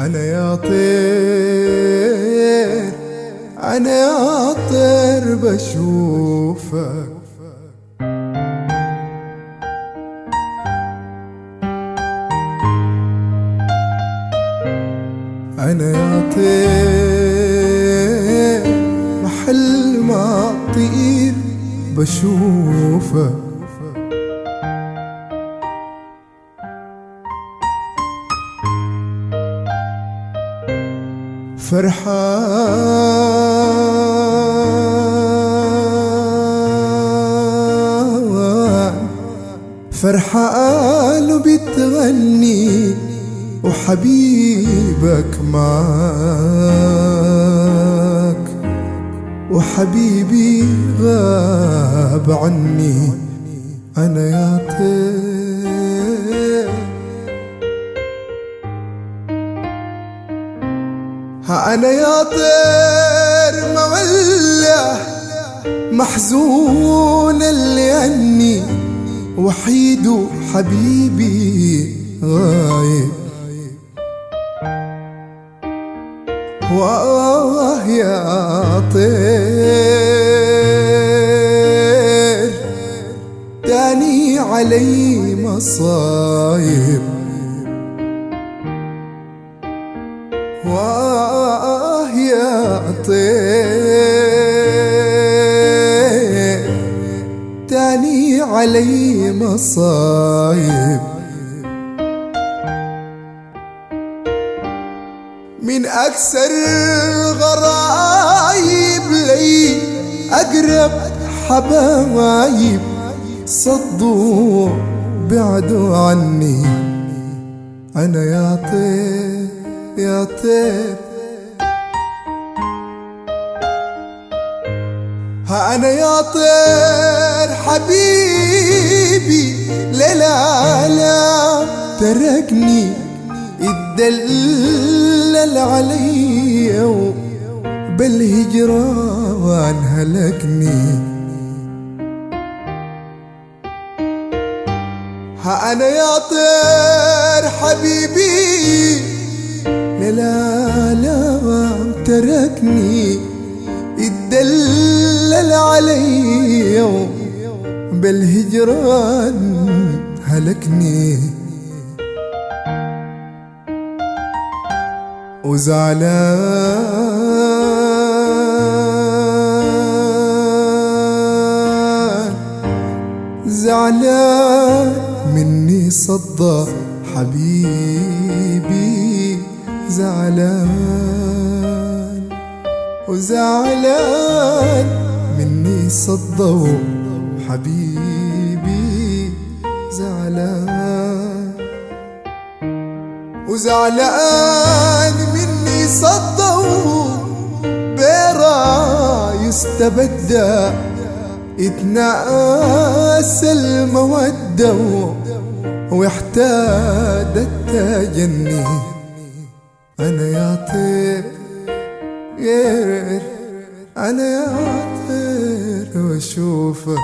أنا يا طير أنا يا طير بشوفك أنا يا طير محل ما أطير بشوفك فرحان فرحان بتغني وحبيبك معاك وحبيبي غاب عني أنا يا طير ها أنا يا طير مولع محزون اللي أني وحيد حبيبي غايب وآه يا طير تاني علي مصايب وآه يا طير تاني علي مصايب من أكثر غرايب لي أقرب حبايب صدوا بعدوا عني أنا يا طير يا طير ها أنا يا طير حبيبي لا لا تركني اتدلل علي بالهجران هلكني ها أنا يا طير حبيبي لا لا لا تركني اتدلل علي بالهجران هلكني وزعلان زعلان مني صدى حبيبي زعلان وزعلان مني صدى حبيبي زعلان وزعلان مني صدوا بيرا يستبدى يتناسى المودة واحتاد التجني أنا يا طير غير أنا يا طير وأشوفك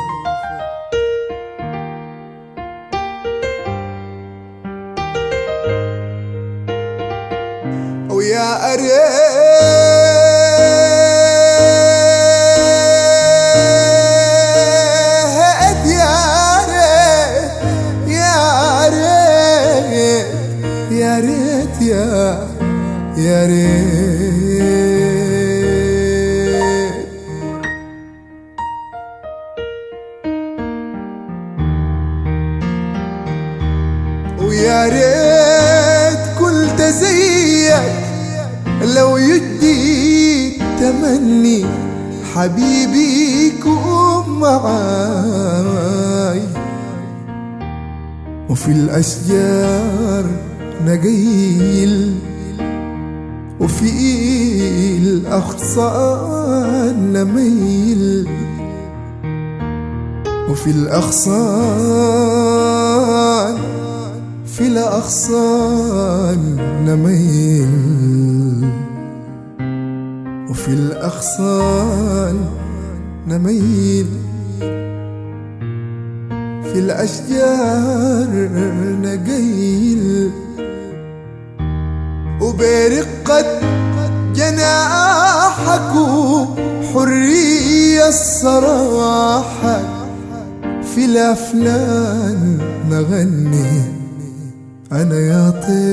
ويا أريت يا ريت يا ريت يا ريت يا يا ريت ويا ريت كنت زيك لو يدي تمني حبيبي يكون معاي وفي الأشجار نقيل وفي الأغصان نميل وفي الأغصان في الأغصان نميل وفي الأغصان نميل في الأشجار نقيل وبرقة جناحك حرية الصراحة في الأفلام نغني أنا يا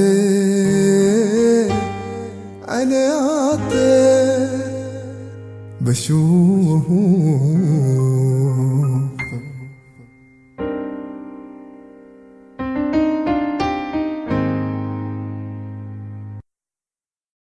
طير أنا يا طير بشوف